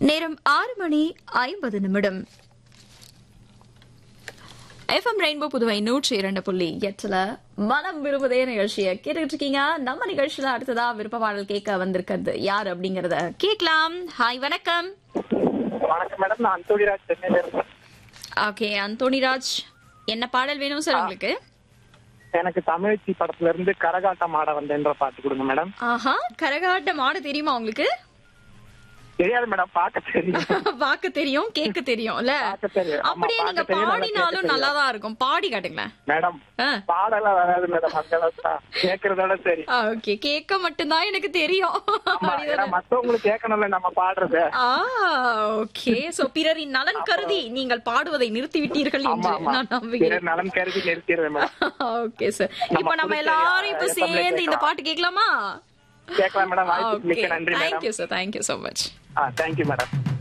நேரம் ஆறு மணி ஐம்பது நிமிடம் எஃப்எம் ரெயின்போ புதுவை நூற்றி இரண்டு புள்ளி எட்டுல மனம் விரும்புதே நிகழ்ச்சியை கேட்டுக்கிட்டு இருக்கீங்க நம்ம நிகழ்ச்சியில அடுத்ததா விருப்ப பாடல் கேட்க வந்திருக்கிறது யார் அப்படிங்கறத கேட்கலாம் ஹாய் வணக்கம் வணக்கம் மேடம் நான் அந்தோடிராஜ் சென்னையில இருக்கேன் ஓகே அந்தோணிராஜ் என்ன பாடல் வேணும் சார் உங்களுக்கு எனக்கு தமிழ்ச்சி படத்துல இருந்து கரகாட்டம் ஆட வந்தேன்ற பாட்டு கொடுங்க மேடம் ஆஹா கரகாட்டம் ஆட தெரியுமா உங்களுக்கு தெரியாது மேடம் பார்க்க தெரியும் பார்க்க தெரியும் கேட்க தெரியும்ல பார்க்க தெரியும். ஆமா, அப்படியே நீங்க பார்க்க தெரியும், நல்லா பாடினாலும் கேட்க நல்லா தான் இருக்கும் பாடி காட்டுங்களேன் மேடம் ஆ. பாடலாம் வராது மேடம் அந்த அளவுக்கு தான் கேக்குறதோட சரி ஓகே கேட்க மட்டும்தான் எனக்கு தெரியும் ஆமா, ஏன்னா அப்படிதானே? மத்தவங்களுக்கு கேட்கணும்ல நம்ம பாடுறது ஆ ஓகே சோ பிறரின் நலன் கருதி நீங்கள் பாடுவதை நிறுத்தி விட்டீர்கள் ஆமா என்று ஆமா நான் நம்புகிறேன் பிறர் நலன் கருதி நிறுத்திடுவேன் மேடம் ஓகே சார் இப்போ நம்ம புதுச்சேரி, எல்லாரும் இப்ப FM ல சேர்ந்து இந்த கேட்கலாம். பாட்டு கேட்கலாமா கேட்கலாம் மேடம் வாய்ப்புக்கு ஓகே மிக்க நன்றி madam thank you sir thank you so much ஆ தேங்க்யூ மேடம்